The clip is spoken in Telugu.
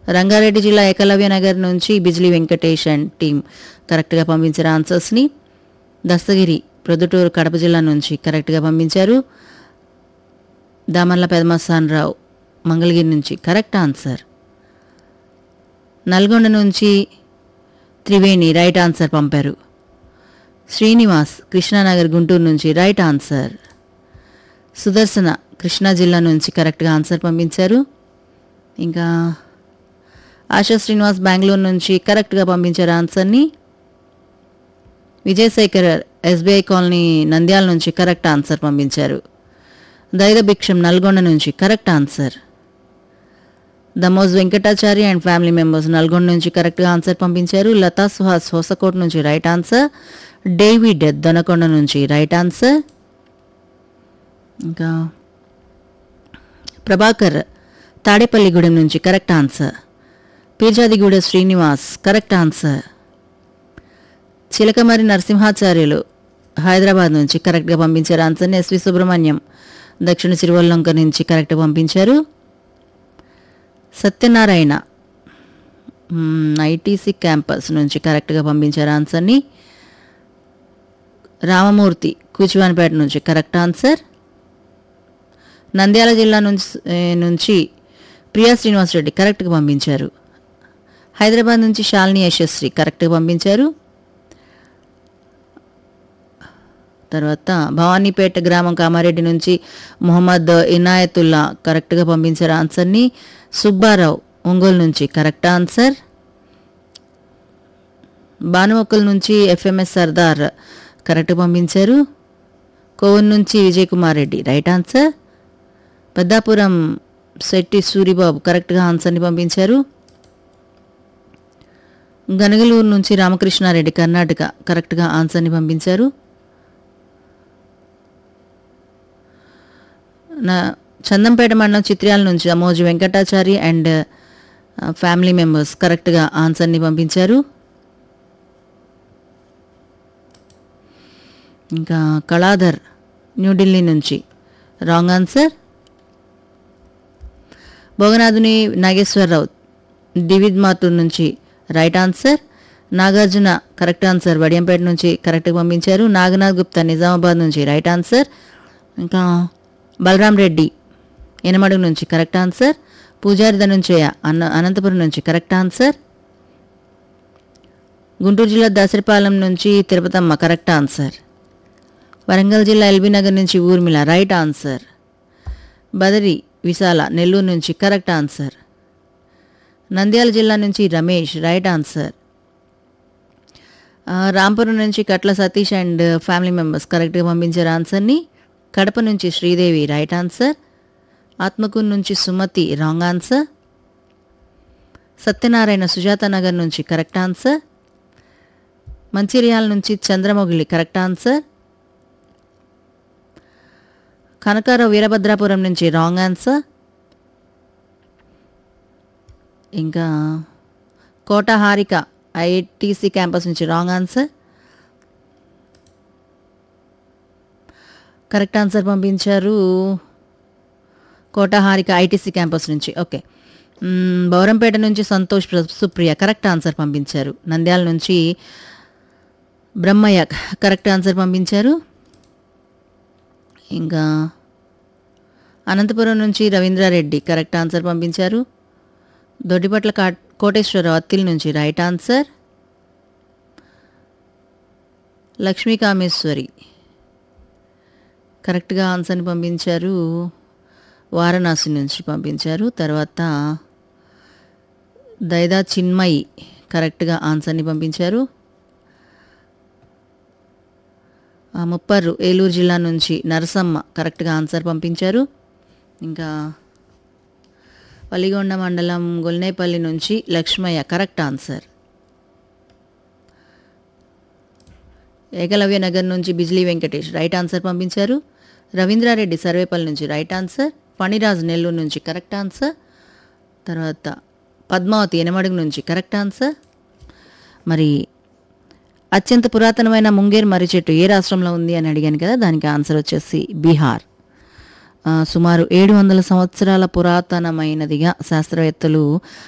రంగారెడ్డి జిల్లా ఏకలవ్య నగర్ నుంచి బిజ్లీ వెంకటేష్ అండ్ టీం కరెక్ట్గా పంపించారు ఆన్సర్స్ని దస్తగిరి ప్రొద్దుటూరు కడప జిల్లా నుంచి కరెక్ట్గా పంపించారు దామర్ల పెదమస్తాన్ రావు మంగళగిరి నుంచి కరెక్ట్ ఆన్సర్ నల్గొండ నుంచి త్రివేణి రైట్ ఆన్సర్ పంపారు శ్రీనివాస్ కృష్ణానగర్ గుంటూరు నుంచి రైట్ ఆన్సర్ సుదర్శన కృష్ణా జిల్లా నుంచి కరెక్ట్గా ఆన్సర్ పంపించారు ఇంకా ఆశా శ్రీనివాస్ బెంగళూరు నుంచి కరెక్ట్గా పంపించారు ఆన్సర్ని విజయశేఖర్ ఎస్బీఐ కాలనీ నంద్యాల నుంచి కరెక్ట్ ఆన్సర్ పంపించారు దైద భిక్షం నల్గొండ నుంచి కరెక్ట్ ఆన్సర్ దమోజ్ Venkatachari and family members Nalgonda నుంచి కరెక్ట్గా ఆన్సర్ పంపించారు లతా సుహాస్ హోసకోట్ నుంచి రైట్ ఆన్సర్ డేవిడ్ దొనకొండ నుంచి రైట్ ఆన్సర్ ఇంకా ప్రభాకర్ తాడేపల్లిగూడెం నుంచి correct answer Peerzadiguda Srinivas correct answer Chilakamari Narasimhacharyulu Hyderabad నుంచి కరెక్ట్గా పంపించారు ఆన్సర్ని ఎస్వి సుబ్రహ్మణ్యం దక్షిణ సిరివల్లంక నుంచి కరెక్ట్గా పంపించారు సత్యనారాయణ మ్మ్, ఐటీసీ క్యాంపస్ నుంచి కరెక్ట్గా పంపించారు ఆన్సర్ని రామమూర్తి కూచివానిపేట నుంచి కరెక్ట్ ఆన్సర్ నంద్యాల జిల్లా నుంచి ఏ, నుంచి ప్రియా శ్రీనివాస్ రెడ్డి కరెక్ట్గా పంపించారు హైదరాబాద్ నుంచి శాలిని యశస్వి కరెక్ట్గా పంపించారు తర్వాత భవానీపేట గ్రామం కామారెడ్డి నుంచి మొహమ్మద్ ఇనాయతుల్లా కరెక్ట్గా పంపించారు ఆన్సర్ని సుబ్బారావు ఒంగోలు నుంచి కరెక్ట్ ఆన్సర్ భానుమొక్కల నుంచి ఎఫ్ఎంఎస్ సర్దార్ కరెక్ట్ పంపించారు కోవన్ నుంచి విజయ్ కుమార్ రెడ్డి రైట్ ఆన్సర్ పెద్దాపురం శెట్టి సూరిబాబు కరెక్ట్గా ఆన్సర్ని పంపించారు గనగలూరు నుంచి రామకృష్ణారెడ్డి కర్ణాటక కరెక్ట్గా ఆన్సర్ని పంపించారు నా చందంపేట మండలం చిత్ర్యాల నుంచి Amoju Venkatachari and family members కరెక్ట్గా ఆన్సర్ని పంపించారు ఇంకా కళాధర్ న్యూఢిల్లీ నుంచి రాంగ్ ఆన్సర్ భోగనాథుని నాగేశ్వరరావు డివిడ్ మాటూర్ నుంచి right answer Nagarjuna correct answer Vadiyampet నుంచి కరెక్ట్గా పంపించారు నాగనాథ్ గుప్తా నిజామాబాద్ నుంచి రైట్ ఆన్సర్ ఇంకా బలరాం రెడ్డి ఎనమడుగు నుంచి కరెక్ట్ ఆన్సర్ పూజారి ధనుంజయ అన్న అనంతపురం నుంచి కరెక్ట్ ఆన్సర్ గుంటూరు జిల్లా దాసరిపాలెం నుంచి తిరుపతమ్మ కరెక్ట్ ఆన్సర్ వరంగల్ జిల్లా ఎల్బీ నగర్ నుంచి ఊర్మిళ రైట్ ఆన్సర్ బదరి విశాల నెల్లూరు నుంచి కరెక్ట్ ఆన్సర్ నంద్యాల జిల్లా నుంచి రమేష్ రైట్ ఆన్సర్ ఆ, రాంపురం నుంచి Katla Satish and family members కరెక్ట్గా పంపించారు ఆన్సర్ని కడప నుంచి శ్రీదేవి రైట్ ఆన్సర్ ఆత్మకూరు నుంచి సుమతి రాంగ్ ఆన్సర్ సత్యనారాయణ సుజాత నగర్ నుంచి కరెక్ట్ ఆన్సర్ మంచిర్యాల నుంచి చంద్రమొగిలి కరెక్ట్ ఆన్సర్ కనకారావు వీరభద్రాపురం నుంచి రాంగ్ ఆన్సర్ ఇంకా కోట హారిక ఐటీసీ క్యాంపస్ నుంచి రాంగ్ ఆన్సర్ కరెక్ట్ ఆన్సర్ పంపించారు కోట హారిక ఐటీసీ క్యాంపస్ నుంచి ఓకే మ్మ్, బౌరంపేట నుంచి సంతోష్ ప్ర- సుప్రియ కరెక్ట్ ఆన్సర్ పంపించారు నంద్యాల నుంచి బ్రహ్మయ్య కరెక్ట్ ఆన్సర్ పంపించారు ఇంకా అనంతపురం నుంచి రవీంద్రారెడ్డి కరెక్ట్ ఆన్సర్ పంపించారు దొడ్డిపట్ల కా కోటేశ్వరరావు అత్తిల్ నుంచి రైట్ ఆన్సర్ లక్ష్మీ కామేశ్వరి కరెక్ట్గా ఆన్సర్ని పంపించారు వారణాసి నుంచి పంపించారు తర్వాత దైదా చిన్మయి కరెక్ట్గా ఆన్సర్ని పంపించారు ఆ, ముప్పర్రు ఏలూరు జిల్లా నుంచి నరసమ్మ కరెక్ట్గా ఆన్సర్ పంపించారు ఇంకా పల్లిగొండ మండలం గొల్నేపల్లి నుంచి లక్ష్మయ్య కరెక్ట్ ఆన్సర్ ఏకలవ్య నగర్ నుంచి బిజ్లీ వెంకటేష్ రైట్ ఆన్సర్ పంపించారు రవీంద్రారెడ్డి సర్వేపల్లి నుంచి రైట్ ఆన్సర్ ఫణిరాజ్ నెల్లూరు నుంచి కరెక్ట్ ఆన్సర్ తర్వాత పద్మావతి ఎనమడుగు నుంచి కరెక్ట్ ఆన్సర్ మరి అత్యంత పురాతనమైన ముంగేర్ మర్రి చెట్టు ఏ రాష్ట్రంలో ఉంది అని అడిగాను కదా దానికి ఆన్సర్ వచ్చేసి బీహార్ ఆ, సుమారు ఏడు వందల సంవత్సరాల పురాతనమైనదిగా శాస్త్రవేత్తలు